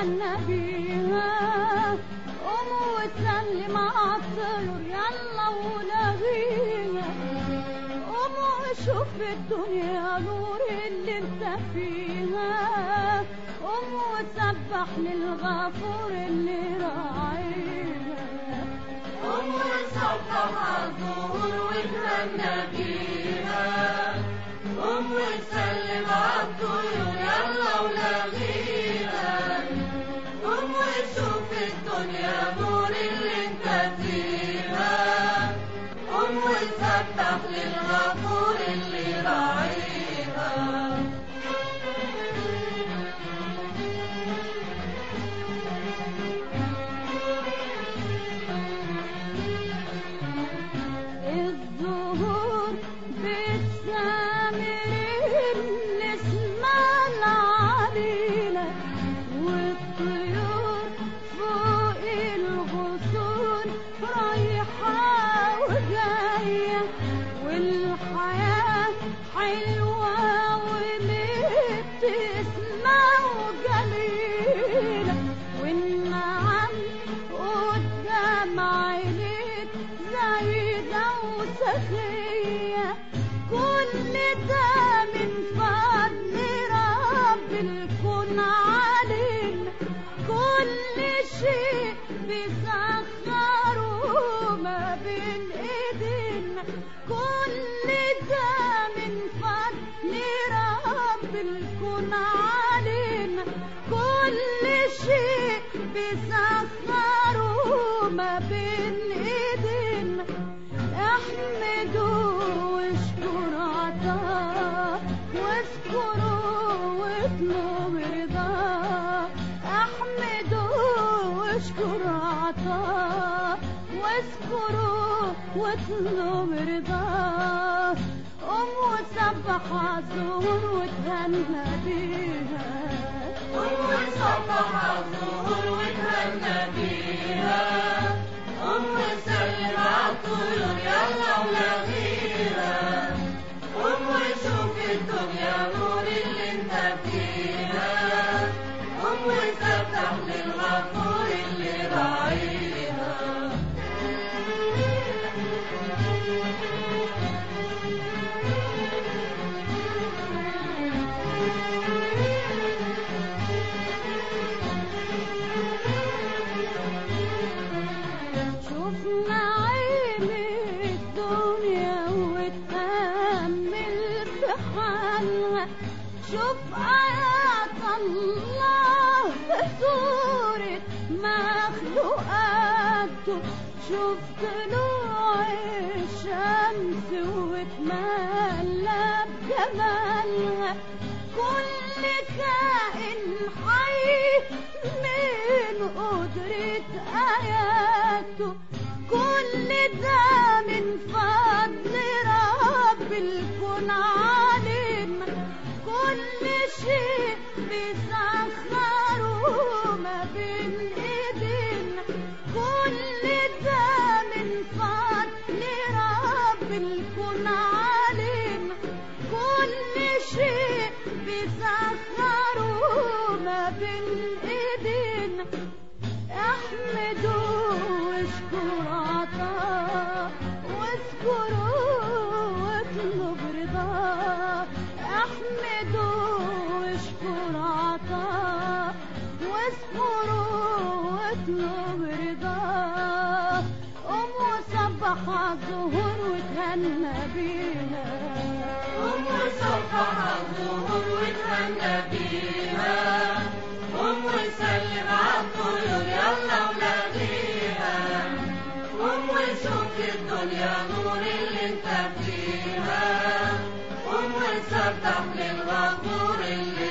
وتهنى بيها قوم وسلم عالطيور يلا ولغيها قوم وشوف الدنيا نور اللي انت فيها قوم وسبح للغفور اللي راعيها قوم وسبح عالظهور وتهنى بيها قوم وسلم عالطيور يلا ولغيها قوم وشوف الدنيا نور اللي انت فيها قوم وسبح للغفور اللي راعيها الزهور بالسامرين نسمع علينا والطيور فوق الغصون رايحة وجاية والحياة حلوة وبتسمع جميلة والنعم قدام عينيك زايدة وسخية كل ده من فضل رب الكون علينا كل شيء بيسخره ما بين ايدينا كل ده من فضل رب الكون علينا كل شيء بيسخره ما بين ايدينا احمدوا واشكر عطاه واذكروا واطلب رضاه احمدوا واشكر عطاه واذكروا واطلب رضاه قوم وسبح عالزهور وتهنى بيها قوم وسبح عالظهور وتهنى بيها قوم وسلم عالطيور يلا ولغيها قوم وشوف الدنيا نور اللي انت فيها قوم وسبح للغفور اللي راعيها شوف نعيم الدنيا وتأمل في حالها شوف آيات الله في صورة مخلوقاته شوف طلوع الشمس وتملى بجمالها كل كائن حي من قدرة آياته كل ده من فضل رب الكون علينا كل شيء بيسخره ما بين ايدينا كل ده من فضل رب الكون علينا كل شيء بيسخره ما بين ايدينا احمدوا واشكروا عطاه واذكروا واطلب رضاه احمدوا واشكروا عطاه واذكروا واطلب رضاه قوم وسبح عالظهور وتهنى بيها قوم وسبح عالظهور وتهنى بيها قوم وسلم عالطيور يلا ولغيها قوم وشوف الدنيا نور اللي انت فيها قوم وسبح للغفور اللي